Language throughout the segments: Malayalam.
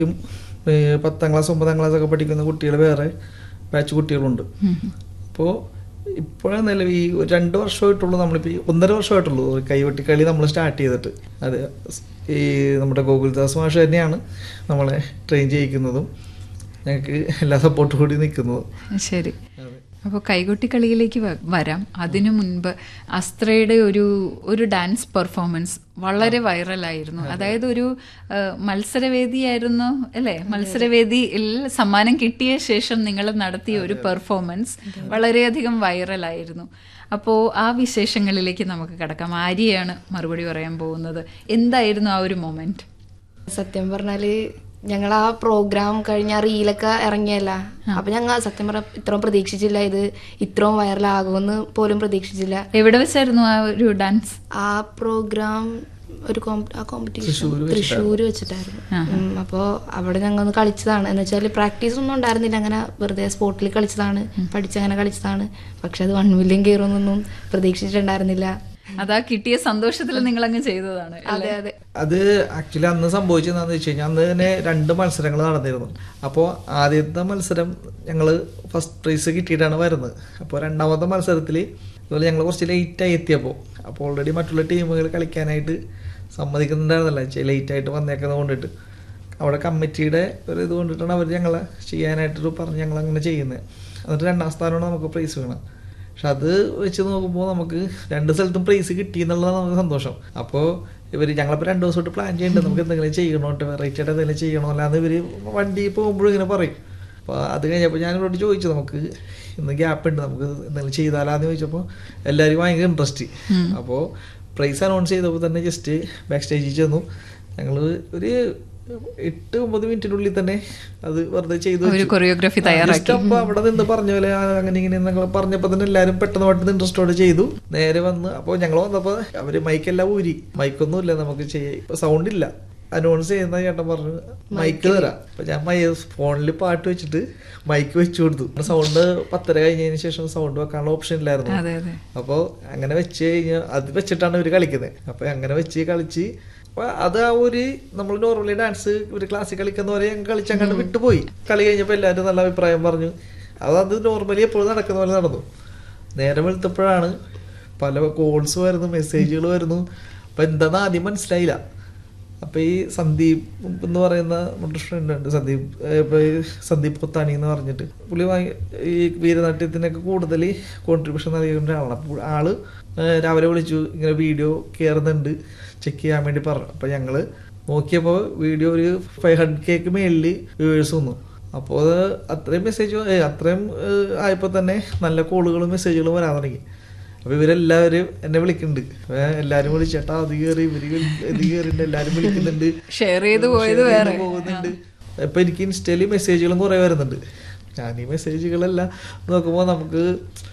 ഉം, ഏ, പത്താം ക്ലാസ് ഒമ്പതാം ക്ലാസ് ഒക്കെ പഠിക്കുന്ന കുട്ടികൾ വേറെ ബാച്ച് കുട്ടികളുണ്ട് അപ്പോൾ ഇപ്പോഴേ നിലവിൽ ഈ ഒരു രണ്ട് വർഷമായിട്ടുള്ളൂ നമ്മളിപ്പോൾ ഈ ഒന്നര വർഷമായിട്ടുള്ളൂ ഒരു കൈവെട്ടി കളി നമ്മൾ സ്റ്റാർട്ട് ചെയ്തിട്ട് അത് ഈ നമ്മുടെ ഗോകുൽദാസ് മാഷ് തന്നെയാണ് നമ്മളെ ട്രെയിൻ ചെയ്യിക്കുന്നതും ഞങ്ങൾക്ക് എല്ലാ സപ്പോർട്ടും കൂടി നിൽക്കുന്നതും ശരി അതെ അപ്പോൾ കൈകൊട്ടി കളിയിലേക്ക് വ- വരാം അതിനു മുൻപ് അസ്ത്രയുടെ ഒരു ഒരു ഡാൻസ് പെർഫോമൻസ് വളരെ വൈറലായിരുന്നു അതായത് ഒരു ആ, മത്സരവേദിയായിരുന്നു അല്ലേ മത്സരവേദിയിൽ സമ്മാനം കിട്ടിയ ശേഷം നിങ്ങൾ നടത്തിയ ഒരു പെർഫോമൻസ് വളരെയധികം വൈറലായിരുന്നു അപ്പോൾ ആ വിശേഷങ്ങളിലേക്ക് നമുക്ക് കിടക്കാം ആര്യയാണ് മറുപടി പറയാൻ പോകുന്നത് എന്തായിരുന്നു ആ ഒരു മൊമെന്റ് സത്യം പറഞ്ഞാല് ഞങ്ങൾ ആ പ്രോഗ്രാം കഴിഞ്ഞ ആ റീലൊക്കെ ഇറങ്ങിയല്ല അപ്പൊ ഞങ്ങൾ സത്യം പറഞ്ഞ ഇത്രയും പ്രതീക്ഷിച്ചില്ല ഇത് ഇത്രയും വൈറലാകുമെന്ന് പോലും പ്രതീക്ഷിച്ചില്ല എവിടെ വെച്ചായിരുന്നു ആ ഒരു ഡാൻസ് ആ പ്രോഗ്രാം ഒരു കോമ്പ- ആ കോമ്പറ്റീഷൻ തൃശ്ശൂർ വെച്ചിട്ടായിരുന്നു ഉം, അപ്പോ അവിടെ ഞങ്ങൾ ഒന്ന് കളിച്ചതാണ് എന്ന് വെച്ചാൽ പ്രാക്ടീസ് ഒന്നും ഉണ്ടായിരുന്നില്ല അങ്ങനെ വെറുതെ സ്പോട്ടിൽ കളിച്ചതാണ് പഠിച്ചങ്ങനെ കളിച്ചതാണ് പക്ഷെ അത് വൺ മില്യൺ കയറുമെന്നൊന്നും പ്രതീക്ഷിച്ചിട്ടുണ്ടായിരുന്നില്ല അതാ കിട്ടിയ സന്തോഷത്തിൽ നിങ്ങൾ അങ്ങ് ചെയ്തതാണ് അതെ അതെ അത് ആക്ച്വലി അന്ന് സംഭവിച്ചതെന്ന് വെച്ച് കഴിഞ്ഞാൽ അന്ന് തന്നെ രണ്ട് മത്സരങ്ങൾ നടന്നിരുന്നു അപ്പോൾ ആദ്യത്തെ മത്സരം ഞങ്ങൾ ഫസ്റ്റ് പ്രൈസ് കിട്ടിയിട്ടാണ് വരുന്നത് അപ്പോൾ രണ്ടാമത്തെ മത്സരത്തിൽ ഇതുപോലെ ഞങ്ങൾ കുറച്ച് ലേറ്റായി എത്തിയപ്പോൾ അപ്പോൾ ഓൾറെഡി മറ്റുള്ള ടീമുകൾ കളിക്കാനായിട്ട് സമ്മതിക്കുന്നുണ്ടായിരുന്നില്ല ലേറ്റായിട്ട് വന്നേക്കുന്നത് കൊണ്ടിട്ട് അവിടെ കമ്മിറ്റിയുടെ ഒരു ഇത് കൊണ്ടിട്ടാണ് അവർ ഞങ്ങളെ ചെയ്യാനായിട്ട് പറഞ്ഞ് ഞങ്ങൾ അങ്ങനെ ചെയ്യുന്നത് എന്നിട്ട് രണ്ടാം സ്ഥാനമാണ് നമുക്ക് പ്രൈസ് വീണത് പക്ഷെ അത് വെച്ച് നോക്കുമ്പോൾ നമുക്ക് രണ്ട് സ്ഥലത്തും പ്രൈസ് കിട്ടി എന്നുള്ളതാണ് നമുക്ക് സന്തോഷം അപ്പോൾ ഇവർ ഞങ്ങളിപ്പോൾ രണ്ട് ദിവസമായിട്ട് പ്ലാൻ ചെയ്യുന്നുണ്ട് നമുക്ക് എന്തെങ്കിലും ചെയ്യണോട്ട് വെറൈറ്റി ആയിട്ട് എന്തെങ്കിലും ചെയ്യണോ അല്ലാന്ന് ഇവർ വണ്ടി പോകുമ്പോഴും ഇങ്ങനെ പറയും അപ്പോൾ അത് കഴിഞ്ഞപ്പോൾ ഞാൻ ഇവരോട് ചോദിച്ചു നമുക്ക് ഇന്ന് ഗ്യാപ്പ് ഉണ്ട് നമുക്ക് എന്തെങ്കിലും ചെയ്താലാന്ന് ചോദിച്ചപ്പോൾ എല്ലാവരും ഭയങ്കര ഇൻട്രസ്റ്റ് അപ്പോൾ പ്രൈസ് അനൗൺസ് ചെയ്തപ്പോൾ തന്നെ ജസ്റ്റ് ബാക്ക് സ്റ്റേജിൽ ചെന്നു ഞങ്ങൾ ഒരു എട്ട് ഒമ്പത് മിനിറ്റിനുള്ളിൽ തന്നെ അത് വെറുതെ ചെയ്തു ഒരു choreography തയ്യാറാക്കി. അപ്പൊ അവിടെ നിന്ന് പറഞ്ഞ പോലെ ആ, അങ്ങനെ ഇങ്ങനെ ഞങ്ങൾ പറഞ്ഞപ്പോൾ തന്നെ എല്ലാവരും പെട്ടെന്ന് പെട്ടെന്ന് ഇൻട്രസ്റ്റോടെ ചെയ്തു നേരെ വന്ന് അപ്പോൾ ഞങ്ങൾ വന്നപ്പോൾ അവര് മൈക്കെല്ലാം ഊരി മൈക്കൊന്നും ഇല്ല നമുക്ക് ചെയ്യാം ഇപ്പൊ സൗണ്ട് ഇല്ല അനൗൺസ് ചെയ്യുന്ന ചേട്ടൻ പറഞ്ഞു മൈക്ക് തരാം അപ്പൊ ഞാൻ മൈ ഫോണിൽ പാട്ട് വെച്ചിട്ട് മൈക്ക് വെച്ചു കൊടുത്തു സൗണ്ട് പത്തര കഴിഞ്ഞതിന് ശേഷം സൗണ്ട് വെക്കാനുള്ള ഓപ്ഷൻ ഇല്ലായിരുന്നു അതെ അതെ അപ്പോൾ അങ്ങനെ വെച്ച് കഴിഞ്ഞാൽ അത് വെച്ചിട്ടാണ് ഇവർ കളിക്കുന്നത് അപ്പോൾ അങ്ങനെ വെച്ച് കളിച്ച് അപ്പോൾ അത് ആ ഒരു നമ്മൾ നോർമലി ഡാൻസ് ഒരു ക്ലാസ്സിൽ കളിക്കുന്ന പോലെ ഞങ്ങൾ കളിച്ച് അങ്ങോട്ട് വിട്ടുപോയി കളി കഴിഞ്ഞപ്പോൾ എല്ലാവരും നല്ല അഭിപ്രായം പറഞ്ഞു അത് അത് നോർമലി എപ്പോഴും നടക്കുന്ന പോലെ നടന്നു നേരെ വെളുത്തപ്പോഴാണ് പല കോൾസ് വരുന്നു മെസ്സേജുകൾ വരുന്നു അപ്പം എന്താണെന്ന് ആദ്യം മനസ്സിലായില്ല അപ്പോൾ ഈ സന്ദീപ് എന്ന് പറയുന്ന നമ്മുടെ ഫ്രണ്ട് ഉണ്ട് സന്ദീപ് ഏഹ് ഇപ്പൊ ഈ സന്ദീപ് പൊത്താണി എന്ന് പറഞ്ഞിട്ട് പുള്ളി ഭയ- ഈ വീരനാട്യത്തിനൊക്കെ കൂടുതൽ കോൺട്രിബ്യൂഷൻ നൽകുന്ന ഒരാളാണ് അപ്പോൾ ആള് ഏഹ് രാവിലെ വിളിച്ചു ഇങ്ങനെ വീഡിയോ കയറുന്നുണ്ട് ചെക്ക് ചെയ്യാൻ വേണ്ടി പറഞ്ഞു അപ്പോൾ ഞങ്ങൾ നോക്കിയപ്പോൾ വീഡിയോ ഒരു ഫൈവ് ഹൺഡ്രഡ് കേക്ക് മേളിൽ വ്യൂവേഴ്സ് വന്നു അപ്പോൾ അത് അത്രയും മെസ്സേജ് അത്രയും ഏഹ് ആയപ്പോൾ തന്നെ നല്ല കോളുകളും മെസ്സേജുകളും വരാൻ തുടങ്ങി അപ്പൊ ഇവരെല്ലാവരും എന്നെ വിളിക്കുന്നുണ്ട് അപ്പൊ ഞാൻ എല്ലാരും വിളിച്ചു ചേട്ടാ അത് കയറി ഇവര് വിളി- ഇത് കയറിണ്ട് എല്ലാരും വിളിക്കുന്നുണ്ട് ഷെയർ ചെയ്ത് പോയത് Share ചെയ്ത് വേറെ പോകുന്നുണ്ട് ഇപ്പൊ എനിക്ക് ഇൻസ്റ്റയില് മെസ്സേജുകളും കുറെ വരുന്നുണ്ട് ഞാൻ ഈ മെസ്സേജുകളെല്ലാം നോക്കുമ്പോൾ നമുക്ക്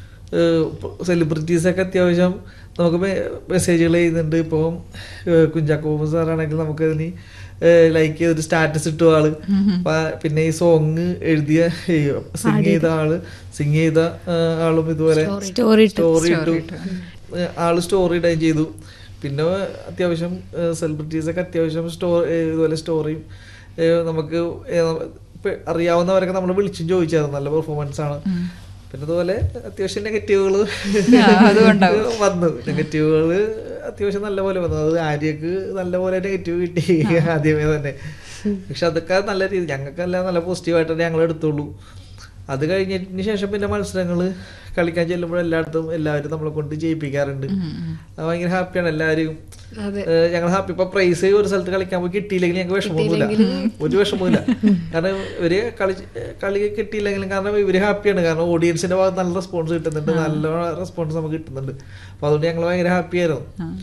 സെലിബ്രിറ്റീസ് ഒക്കെ അത്യാവശ്യം നമുക്ക് മെസ്സേജുകൾ ചെയ്യുന്നുണ്ട് ഇപ്പോൾ കുഞ്ചാക്കോ ബോബൻ സാറാണെങ്കിൽ നമുക്ക് അതിന് ലൈക്ക് ചെയ്തൊരു സ്റ്റാറ്റസ് ഇട്ടു ആള് അപ്പൊ പിന്നെ ഈ സോങ് എഴുതിയ സിങ് ചെയ്ത ആള് സിങ് ചെയ്ത ആ, ആളും ഇതുപോലെ സ്റ്റോറി സ്റ്റോറി ഇട്ടു ഏഹ് ആള് സ്റ്റോറി ഇടുകയും ചെയ്തു പിന്നെ അത്യാവശ്യം സെലിബ്രിറ്റീസ് ഒക്കെ അത്യാവശ്യം സ്റ്റോ ഇതുപോലെ സ്റ്റോറിയും ഏഹ് നമുക്ക് ഏഹ് ഇപ്പൊ അറിയാവുന്നവരൊക്കെ നമ്മൾ വിളിച്ചും ചോദിച്ചായിരുന്നു നല്ല പെർഫോമൻസ് ആണ് പിന്നെ അതുപോലെ അത്യാവശ്യം നെഗറ്റീവുകൾ അതുകൊണ്ടാവും. വന്നു നെഗറ്റീവുകൾ അത്യാവശ്യം നല്ല പോലെ വന്നു അത് ആര്യക്ക് നല്ല പോലെ നെഗറ്റീവ് കിട്ടി ആദ്യമേ തന്നെ പക്ഷെ അതൊക്കെ നല്ല രീതി ഞങ്ങൾക്കെല്ലാം നല്ല പോസിറ്റീവായിട്ട് ഞങ്ങൾ എടുത്തുള്ളൂ അത് കഴിഞ്ഞതിന് ശേഷം പിന്നെ മത്സരങ്ങൾ കളിക്കാൻ ചെല്ലുമ്പോൾ എല്ലായിടത്തും എല്ലാവരും നമ്മളെ കൊണ്ട് ജയിപ്പിക്കാറുണ്ട് അത് ഭയങ്കര ഹാപ്പിയാണ് എല്ലാവരും അതെ ഞങ്ങൾ ഹാപ്പി ഇപ്പൊ പ്രൈസ് ഒരു സ്ഥലത്ത് കളിക്കാൻ പോയി കിട്ടിയില്ലെങ്കിൽ ഞങ്ങൾക്ക് വിഷമമൊന്നുമില്ല ഒരു വിഷമമില്ല കാരണം ഇവര് കളി കളി കിട്ടിയില്ലെങ്കിലും കാരണം ഇവര് ഹാപ്പിയാണ് കാരണം ഓഡിയൻസിന്റെ ഭാഗത്ത് നല്ല റെസ്പോൺസ് കിട്ടുന്നുണ്ട് നല്ല റെസ്പോൺസ് നമുക്ക് കിട്ടുന്നുണ്ട് അപ്പൊ അതുകൊണ്ട് ഞങ്ങൾ ഭയങ്കര ഹാപ്പി ആയിരുന്നു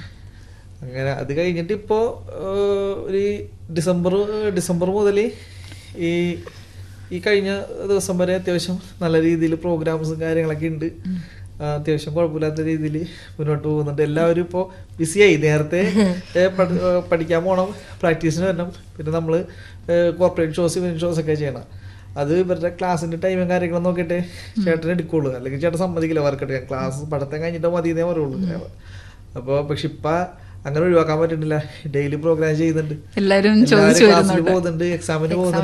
അങ്ങനെ അത് കഴിഞ്ഞിട്ട് ഇപ്പോൾ ഒരു ഡിസംബർ ഡിസംബർ മുതൽ ഈ ഈ കഴിഞ്ഞ ദിവസം വരെ അത്യാവശ്യം നല്ല രീതിയിൽ പ്രോഗ്രാംസും കാര്യങ്ങളൊക്കെ ഉണ്ട് ആ, അത്യാവശ്യം കുഴപ്പമില്ലാത്ത രീതിയിൽ മുന്നോട്ട് പോകുന്നുണ്ട് എല്ലാവരും ഇപ്പോൾ ബിസിയായി നേരത്തെ ഏ, പഠി- ഏ, പഠിക്കാൻ പോകണം പ്രാക്ടീസിന് വരണം പിന്നെ നമ്മൾ കോർപ്പറേറ്റ് ഷോസ് ഇവന്റ് ഷോസ് ഒക്കെ ചെയ്യണം അത് ഇവരുടെ ക്ലാസ്സിന്റെ ടൈമും കാര്യങ്ങളും നോക്കിയിട്ട് ചേട്ടൻ എടുക്കുള്ളൂ അല്ലെങ്കിൽ ചേട്ടൻ സമ്മതിക്കില്ല വർക്ക് എടുക്കാൻ ക്ലാസ് പഠിത്തം കഴിഞ്ഞിട്ട് മതി എന്നേ പറയുള്ളൂ അപ്പോൾ പക്ഷെ ഇപ്പം അങ്ങനെ ഒഴിവാക്കാൻ പറ്റുന്നില്ല ഡെയിലി പ്രോഗ്രാം ചെയ്യുന്നുണ്ട് എല്ലാരും എല്ലാവരും ചോദിച്ചു ക്ലാസ്സിൽ വരുന്നുണ്ട് പോകുന്നുണ്ട് എക്സാമിന് പോകുന്നുണ്ട്